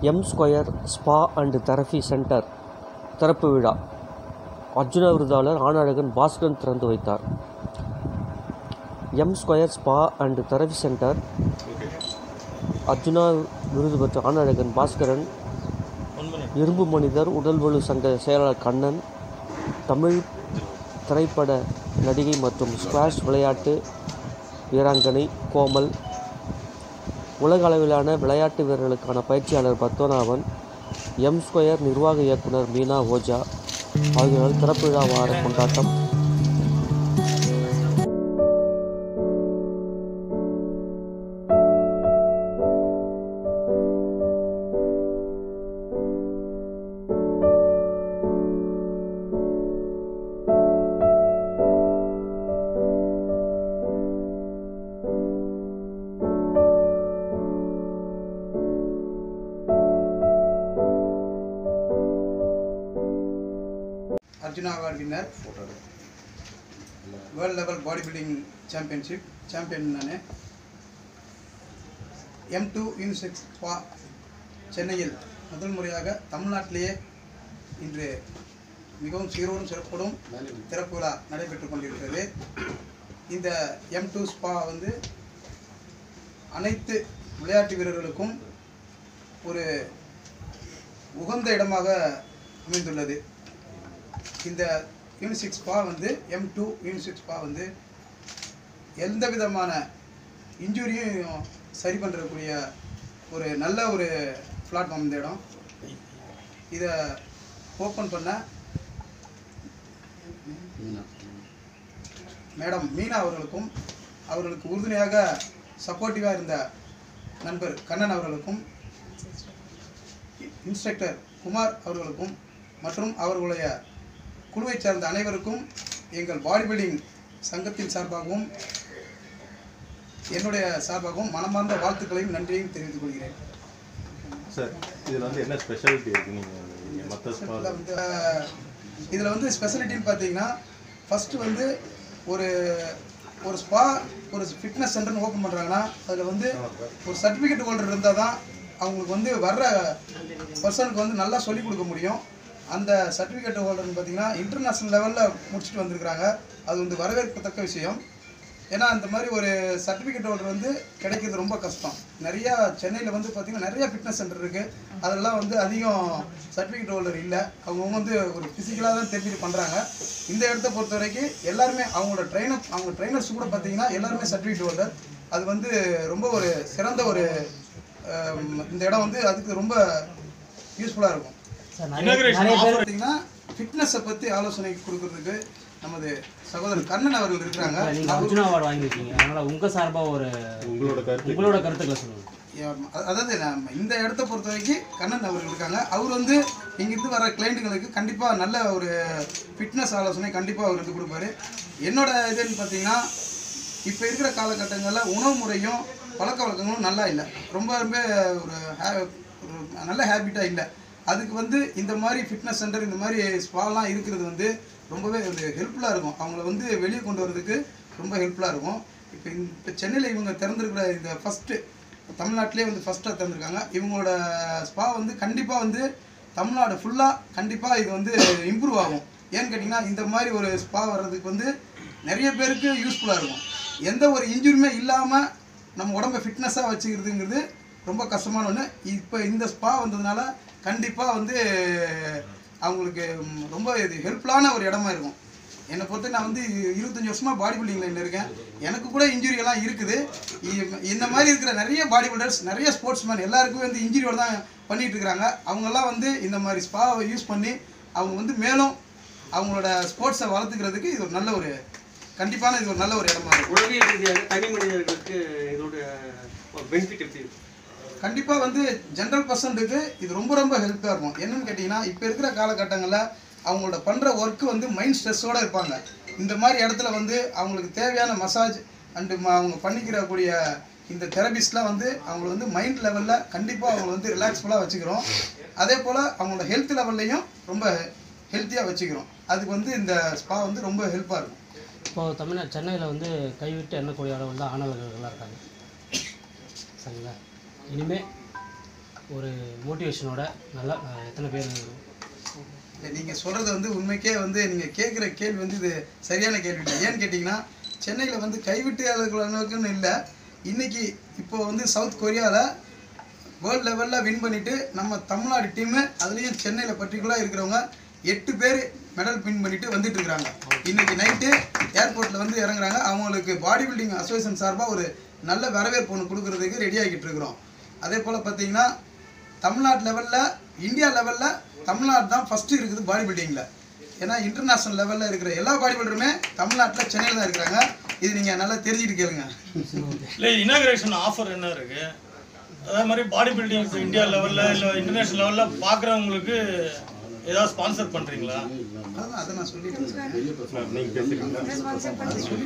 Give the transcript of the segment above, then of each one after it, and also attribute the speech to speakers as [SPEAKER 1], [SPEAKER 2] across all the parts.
[SPEAKER 1] M square spa and therapy centre திறப்பு விழா அர்ஜுனா விருதாளர் ஆனழகன் பாஸ்கரன் திறந்து வைத்தார் M square spa and therapy centre Arjuna விருது பெற்ற ஆனழகன் பாஸ்கரன் இரும்பு மனிதர் உடல்வலு சங்க செயலாளர் கண்ணன் தமிழ் திரைப்பட நடிகை மற்றும் ஸ்குவாஷ் விளையாட்டு வீராங்கனை கோமல் உலக அளவிலான விளையாட்டு வீரர்களுக்கான பயிற்சியாளர் பத்மநாபன் எம் ஸ்கொயர் நிர்வாக இயக்குனர் மீனா ஓஜா ஆகியோரால் திறப்பு விழா வார கொண்டாட்டம்
[SPEAKER 2] Arjuna award winner world level body building championship champion நான் எம் டூ யூனிசெக்ஸ் ஸ்பா சென்னையில் முதல் முறையாக தமிழ்நாட்டிலேயே இன்று மிகவும் சீரோடும் சிறப்போடும் திறப்பு விழா நடைபெற்று கொண்டிருக்கிறது இந்த எம் டூ ஸ்பா வந்து அனைத்து விளையாட்டு வீரர்களுக்கும் ஒரு உகந்த இடமாக அமைந்துள்ளது இந்த யூனிசிக் ஸ்பா வந்து எம் டூ யூனிசிக் ஸ்பா வந்து எந்த விதமான இன்ஜுரியும் சரி பண்ணுறக்கூடிய ஒரு நல்ல ஒரு பிளாட்ஃபார்ம் இந்த இடம் இதை ஓப்பன் பண்ண மேடம் மீனா அவர்களுக்கும் அவர்களுக்கு உறுதுணையாக சப்போர்ட்டிவாக இருந்த நண்பர் கண்ணன் அவர்களுக்கும் இன்ஸ்ட்ரக்டர் குமார் அவர்களுக்கும் மற்றும் அவர்களுடைய குழுவைச் சார்ந்த அனைவருக்கும் எங்கள் பாடி பில்டிங் சங்கத்தின் சார்பாகவும் என்னுடைய சார்பாகவும் மனமார்ந்த வாழ்த்துக்களையும் நன்றியையும் தெரிவித்துக் கொள்கிறேன்
[SPEAKER 3] சார் இதில் வந்து என்ன ஸ்பெஷாலிட்டி இருக்கு நீங்கள் மற்ற ஸ்பா
[SPEAKER 2] இதில் வந்து இதில் வந்து ஸ்பெஷலிட்டின்னு பார்த்தீங்கன்னா ஃபஸ்ட்டு வந்து ஒரு ஒரு ஸ்பா ஒரு ஃபிட்னஸ் சென்டர்னு ஓப்பன் பண்ணுறாங்கன்னா அதில் வந்து ஒரு சர்டிஃபிகேட் ஹோல்டர் இருந்தால் தான் அவங்களுக்கு வந்து வர்ற பர்சனுக்கு வந்து நல்லா சொல்லிக் கொடுக்க முடியும் அந்த சர்டிஃபிகேட் ஹோல்டர்னு பார்த்தீங்கன்னா இன்டர்நேஷ்னல் லெவலில் முடிச்சுட்டு வந்திருக்கிறாங்க அது வந்து வரவேற்கத்தக்க விஷயம் ஏன்னா அந்த மாதிரி ஒரு சர்டிஃபிகேட் ஹோல்டர் வந்து கிடைக்கிறது ரொம்ப கஷ்டம் நிறையா சென்னையில் வந்து பார்த்திங்கன்னா நிறைய ஃபிட்னஸ் சென்டர் இருக்குது அதெல்லாம் வந்து அதிகம் சர்டிஃபிகேட் ஹோல்டர் இல்லை அவங்க வந்து ஒரு ஃபிசிக்கலாக தான் தெரிஞ்சுட்டு பண்ணுறாங்க இந்த இடத்த பொறுத்த வரைக்கும் எல்லாருமே அவங்களோட ட்ரைனர் அவங்க ட்ரைனர்ஸ் கூட பார்த்தீங்கன்னா எல்லாருமே சர்டிஃபிகேட் ஹோல்டர் அது வந்து ரொம்ப ஒரு சிறந்த ஒரு அஹ், இந்த இடம் வந்து அதுக்கு ரொம்ப யூஸ்ஃபுல்லாக இருக்கும் பார்த்தீங்கன்னா ஃபிட்னஸை பற்றி ஆலோசனை கொடுக்கறதுக்கு நமது சகோதரர் கண்ணன் அவர்கள் இருக்கிறாங்க
[SPEAKER 4] நீங்க அர்ஜுனா அவார்டு வாங்கியிருக்கீங்க அதனால உங்க சார்பா ஒரு
[SPEAKER 3] உங்களோட கருத்து
[SPEAKER 4] உங்களோட கருத்துக்களை சொல்லுங்க
[SPEAKER 2] ஏம், அ- அதாவது நம்ம இந்த இடத்த பொறுத்த வரைக்கும் கண்ணன் அவர்கள் இருக்காங்க அவர் வந்து இங்கிருந்து வர கிளைண்ட்டுகளுக்கு கண்டிப்பாக நல்ல ஒரு ஃபிட்னஸ் ஆலோசனை கண்டிப்பாக அவர் வந்து கொடுப்பாரு என்னோட இதுன்னு பார்த்தீங்கன்னா இப்போ இருக்கிற காலகட்டங்களில் உணவு முறையும் பழக்க வழக்கங்களும் நல்லா இல்லை ரொம்ப ரொம்ப ஒரு ஹே- ஒரு நல்ல ஹேபிட்டாக இல்லை அதுக்கு வந்து இந்த மாதிரி ஃபிட்னஸ் சென்டர் இந்த மாதிரி ஸ்பாலாம் இருக்கிறது வந்து ரொம்பவே ஒரு ஹெல்ப்ஃபுல்லாக இருக்கும் அவங்கள வந்து வெளியே கொண்டு வரதுக்கு ரொம்ப ஹெல்ப்ஃபுல்லாக இருக்கும் இப்போ இப்போ சென்னையில் இவங்க திறந்துருக்கிற இந்த ஃபஸ்ட்டு தமிழ்நாட்டிலே வந்து ஃபஸ்ட்டாக திறந்துருக்காங்க இவங்களோட ஸ்பா வந்து கண்டிப்பாக வந்து தமிழ்நாடு ஃபுல்லாக கண்டிப்பாக இது வந்து இம்ப்ரூவ் ஆகும் ஏன்னு கேட்டிங்கன்னா இந்த மாதிரி ஒரு ஸ்பா வர்றதுக்கு வந்து நிறைய பேருக்கு யூஸ்ஃபுல்லாக இருக்கும் எந்த ஒரு இன்ஜுரியுமே இல்லாமல் நம்ம உடம்ப ஃபிட்னஸாக வச்சுக்கிறதுங்கிறது ரொம்ப கஷ்டமான ஒன்று இப்போ இந்த ஸ்பா வந்ததுனால கண்டிப்பாக வந்து அவங்களுக்கு ம், ரொம்ப இது ஹெல்ப்ஃபுல்லான ஒரு இடமா இருக்கும் என்னை பொறுத்த நான் வந்து இருபத்தஞ்சி வருஷமாக பாடி பில்டிங் லைனில் இருக்கேன் எனக்கு கூட injury எல்லாம் இருக்குது இ- இந்த மாதிரி இருக்கிற நிறைய பாடி பில்டர்ஸ் நிறைய ஸ்போர்ட்ஸ் மேன் எல்லாருக்குமே வந்து இன்ஜுரியோட தான் பண்ணிட்டு இருக்கிறாங்க அவங்கெல்லாம் வந்து இந்த மாதிரி ஸ்பாவை யூஸ் பண்ணி அவங்க வந்து மேலும் அவங்களோட ஸ்போர்ட்ஸை வளர்த்துக்கிறதுக்கு இது ஒரு நல்ல ஒரு கண்டிப்பான இது ஒரு நல்ல ஒரு இடமா இருக்கும்
[SPEAKER 5] உளவியல் ரீதியாக தனி மனிதர்களுக்கு இதோட பெனிஃபிட் எப்படி இருக்கு
[SPEAKER 2] கண்டிப்பாக வந்து ஜென்ரல் பர்சன்ட்டுக்கு இது ரொம்ப ரொம்ப ஹெல்ப்பாக இருக்கும் என்னன்னு கேட்டிங்கன்னா இப்போ இருக்கிற காலகட்டங்களில் அவங்களோட பண்ணுற ஒர்க்கு வந்து மைண்ட் ஸ்ட்ரெஸ்ஸோடு இருப்பாங்க இந்த மாதிரி இடத்துல வந்து அவங்களுக்கு தேவையான மசாஜ் அண்டு அவங்க பண்ணிக்கிறக்கூடிய இந்த தெரபிஸ்ட்லாம் வந்து அவங்கள வந்து மைண்ட் லெவலில் கண்டிப்பாக அவங்கள வந்து ரிலாக்ஸ்ஃபுல்லாக வச்சுக்கிறோம் அதே போல் அவங்களோட ஹெல்த் லெவல்லையும் ரொம்ப ஹெல்த்தியாக வச்சுக்கிறோம் அதுக்கு வந்து இந்த ஸ்பா வந்து ரொம்ப ஹெல்ப்பாக இருக்கும்
[SPEAKER 4] இப்போ தமிழ்நாடு சென்னையில் வந்து கைவிட்டு எண்ணக்கூடிய அளவில் ஆணவர்கள்லாம் இருக்காங்க சரிங்களா இனிமே ஒரு மோட்டிவேஷனோட நல்லா அஹ், எத்தனை பேர்
[SPEAKER 2] இல்லை நீங்கள் சொல்கிறது வந்து உண்மைக்கே வந்து நீங்கள் கேட்குற கேள்வி வந்து இது சரியான கேள்வி இல்லை ஏன்னு கேட்டிங்கன்னா சென்னையில் வந்து கைவிட்டு இல்லை இன்னைக்கு இப்போ வந்து சவுத் கொரியாவில் வேர்ல்டு லெவலில் வின் பண்ணிட்டு நம்ம தமிழ்நாடு டீமு அதுலேயும் சென்னையில் பர்டிகுலராக இருக்கிறவங்க எட்டு பேர் மெடல் வின் பண்ணிட்டு வந்துட்டு இருக்காங்க இன்னைக்கு நைட்டு ஏர்போர்ட்டில் வந்து இறங்குறாங்க அவங்களுக்கு பாடி பில்டிங் அசோசியேஷன் சார்பாக ஒரு நல்ல வரவேற்பு ஒன்று கொடுக்கறதுக்கு ரெடி ஆகிட்டு இருக்கிறோம் அதே போல் பார்த்தீங்கன்னா தமிழ்நாடு லெவலில் இந்தியா லெவலில் தமிழ்நாடு தான் ஃபஸ்ட்டு இருக்குது பாடி பில்டிங்கில் ஏன்னா இன்டர்நேஷ்னல் லெவலில் இருக்கிற எல்லா பாடி பில்டருமே தமிழ்நாட்டில் சென்னையில் தான் இருக்கிறாங்க இது நீங்கள் நல்லா தெரிஞ்சுட்டு கேளுங்க
[SPEAKER 6] இல்லை இனாகிரேஷன் ஆஃபர் என்ன இருக்கு அதே மாதிரி பாடி பில்டிங் இந்தியா லெவலில் இல்லை இன்டர்நேஷனல் லெவலில் பார்க்குறவங்களுக்கு ஏதாவது ஸ்பான்சர் பண்ணுறீங்களா
[SPEAKER 2] அதான் அதை நான் சொல்லிட்டு இருக்கேன்
[SPEAKER 3] நீங்கள் பேசுகிறீங்களா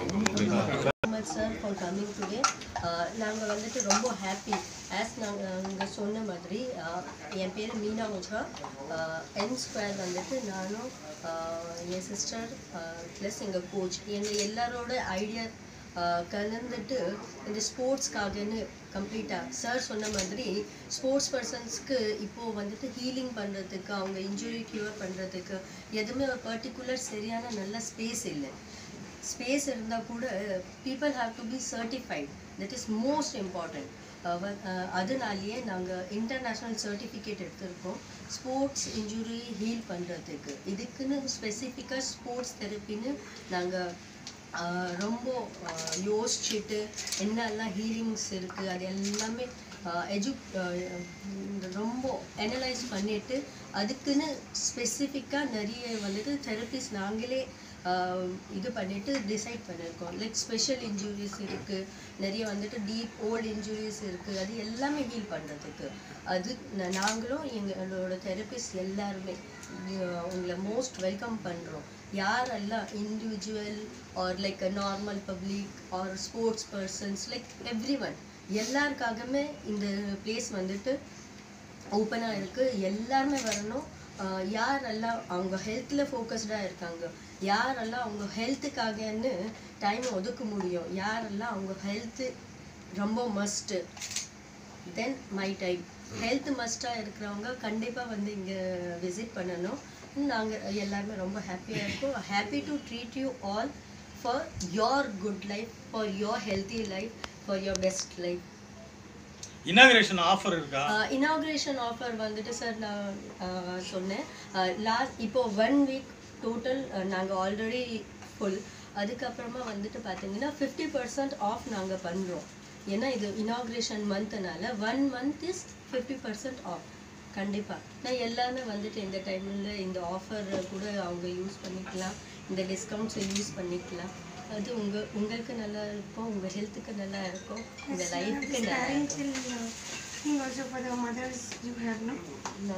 [SPEAKER 7] much sir for coming today நாங்கள் வந்துட்டு ரொம்ப ஹாப்பி ஆஸ் நாங்கள் இங்கே சொன்ன மாதிரி uh, என் பேர் மீனா ஓஜா என் ஸ்கொயர் வந்துட்டு நானும் uh, என் சிஸ்டர் ப்ளஸ் எங்கள் கோச் எங்கள் எல்லாரோட ஐடியா கலந்துட்டு இந்த ஸ்போர்ட்ஸ்க்காகன்னு கம்ப்ளீட்டாக சார் சொன்ன மாதிரி ஸ்போர்ட்ஸ் பர்சன்ஸ்க்கு இப்போது வந்துட்டு ஹீலிங் பண்ணுறதுக்கு அவங்க இன்ஜுரி க்யூர் பண்ணுறதுக்கு எதுவுமே பர்டிகுலர் சரியான நல்ல ஸ்பேஸ் இல்லை ஸ்பேஸ் இருந்தால் கூட people have to be certified that is most important அதனாலேயே நாங்கள் இன்டர்நேஷ்னல் சர்டிஃபிகேட் எடுத்திருக்கோம் ஸ்போர்ட்ஸ் இன்ஜுரி ஹீல் பண்ணுறதுக்கு இதுக்குன்னு ஸ்பெசிஃபிக்காக ஸ்போர்ட்ஸ் தெரப்பின்னு நாங்கள் ரொம்ப ஆஹ், யோசிச்சுட்டு என்னெல்லாம் ஹீலிங்ஸ் இருக்குது அது எல்லாமே எஜு ரொம்ப அனலைஸ் பண்ணிட்டு அதுக்குன்னு ஸ்பெசிஃபிக்காக நிறைய வந்துட்டு தெரப்பிஸ் நாங்களே ஆஹ், இது பண்ணிட்டு டிசைட் பண்ணியிருக்கோம் லைக் ஸ்பெஷல் இன்ஜுரிஸ் இருக்குது நிறைய வந்துட்டு டீப் ஓல்ட் இன்ஜுரிஸ் இருக்குது அது எல்லாமே ஹீல் பண்ணுறதுக்கு அது நா- நாங்களும் எங்களோட தெரப்பிஸ்ட் எல்லாருமே அஹ், உங்களை மோஸ்ட் வெல்கம் பண்ணுறோம் யாரெல்லாம் individual or like a normal public or sports persons like every one எல்லாருக்காகவுமே இந்த பிளேஸ் வந்துட்டு ஓப்பனாக இருக்குது எல்லாருமே வரணும் ஆஹ் யாரெல்லாம் அவங்க ஹெல்த்தில் ஃபோக்கஸ்டாக இருக்காங்க யாரெல்லாம் அவங்க ஹெல்த்துக்காகன்னு டைம் ஒதுக்க முடியும் யாரெல்லாம் அவங்க ஹெல்த்து ரொம்ப must then my time health மஸ்ட்டாக இருக்கிறவங்க கண்டிப்பாக வந்து இங்கே விசிட் பண்ணணும் நாங்கள் எல்லாருமே ரொம்ப ஹாப்பியாக இருக்கோம் happy to treat you all for your good life for your healthy life for your best life
[SPEAKER 6] inauguration offer இருக்கா
[SPEAKER 7] இனாக்ரேஷன் ஆஃபர் வந்துட்டு சார் நான் ஆஹ் சொன்னேன் லாஸ்ட் இப்போ ஒன் வீக் டோட்டல் நாங்கள் ஆல்ரெடி ஃபுல் அதுக்கப்புறமா வந்துட்டு பார்த்தீங்கன்னா ஃபிஃப்டி பர்சன்ட் ஆஃப் நாங்கள் பண்ணுறோம் ஏன்னா இது இனாக்ரேஷன் மந்த்னால one month is fifty percent off கண்டிப்பாக நான் எல்லாமே வந்துட்டு இந்த டைமில் இந்த ஆஃபர் கூட அவங்க யூஸ் பண்ணிக்கலாம் இந்த டிஸ்கவுண்ட்ஸை யூஸ் பண்ணிக்கலாம் அது உங்கள் உங்களுக்கு நல்லா இருக்கும் உங்கள் ஹெல்த்துக்கு நல்லா இருக்கும் உங்கள் லைஃபுக்கு நல்லா
[SPEAKER 8] parents
[SPEAKER 7] இருக்கும்
[SPEAKER 8] will uh, think also for the mothers you have no
[SPEAKER 7] No.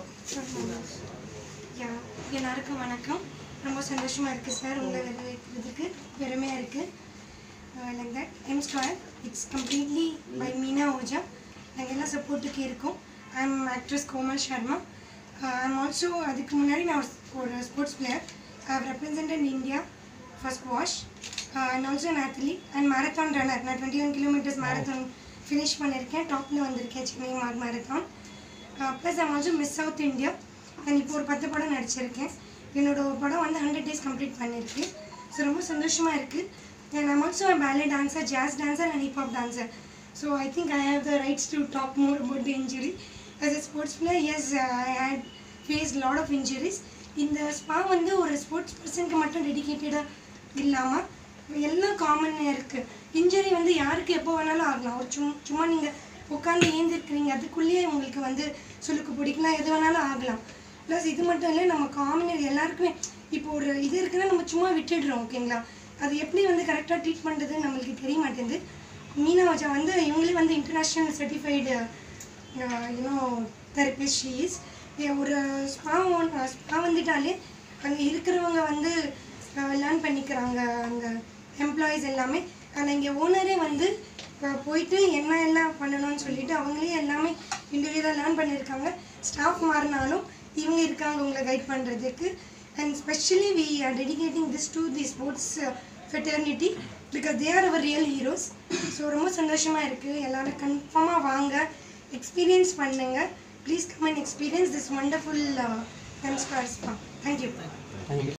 [SPEAKER 8] யா எல்லாருக்கும் வணக்கம் ரொம்ப சந்தோஷமா இருக்கு சார் உங்களை வரவேற்கிறதுக்கு பெருமையா இருக்கு like that M square it's completely by Meena Ojha நாங்கள் எல்லாம் சப்போர்ட்டுக்கு இருக்கோம் I am actress Komal Sharma I am also அதுக்கு முன்னாடி நான் ஒரு- ஒரு sports player I have represented India first wash and also an athlete and marathon runner நான் twenty one kilometers marathon finish பண்ணியிருக்கேன் டாப்பில் வந்திருக்கேன் சென்னை மார் marathon plus I'm also miss South India நான் இப்போ ஒரு பத்து படம் நடிச்சிருக்கேன் என்னோட படம் வந்து ஹண்ட்ரட் டேஸ் கம்ப்ளீட் பண்ணியிருக்கு ஸோ ரொம்ப சந்தோஷமாக இருக்குது and I'm also a ballet dancer jazz dancer and hip hop dancer so i think i have the rights to talk more about the injury as a sports player yes uh, i had faced lot of injuries இந்த spa வந்து ஒரு sports பர்சனுக்கு மட்டும் டெடிக்கேட்டடாக இல்லாமல் எல்லாம் காமனாக இருக்குது injury வந்து யாருக்கு எப்போ வேணாலும் ஆகலாம் ஒரு சும் சும்மா நீங்கள் உட்காந்து ஏந்திருக்கிறீங்க அதுக்குள்ளேயே உங்களுக்கு வந்து சுளுக்கு பிடிக்கலாம் எது வேணாலும் ஆகலாம் ப்ளஸ் இது மட்டும் இல்லை நம்ம காமனர் எல்லாருக்குமே இப்போ ஒரு இது இருக்குன்னா நம்ம சும்மா விட்டுடுறோம் ஓகேங்களா அது எப்படி வந்து கரெக்டாக ட்ரீட் பண்ணுறதுன்னு நம்மளுக்கு தெரிய மாட்டேங்குது மீனா வச்சா வந்து இவங்களே வந்து international certified you know therapist she's ஒரு ஸ்பா ஸ்பா வந்துட்டாலே அங்கே இருக்கிறவங்க வந்து லேர்ன் பண்ணிக்கிறாங்க அந்த எம்ப்ளாயீஸ் எல்லாமே ஆனால் இங்கே ஓனரே வந்து அஹ், போயிட்டு என்ன எல்லாம் பண்ணணும்னு சொல்லிட்டு அவங்களே எல்லாமே இண்டிவிஜுவலாக லேர்ன் பண்ணியிருக்காங்க ஸ்டாஃப் மாறினாலும் இவங்க இருக்காங்க உங்களை கைட் பண்ணுறதுக்கு and specially we are dedicating this to the sports fraternity because they are our real heroes so ரொம்ப சந்தோஷமாக இருக்குது எல்லாரும் கன்ஃபார்மாக வாங்க எக்ஸ்பீரியன்ஸ் பண்ணுங்க please come and experience this wonderful M square spa thank you
[SPEAKER 4] thank you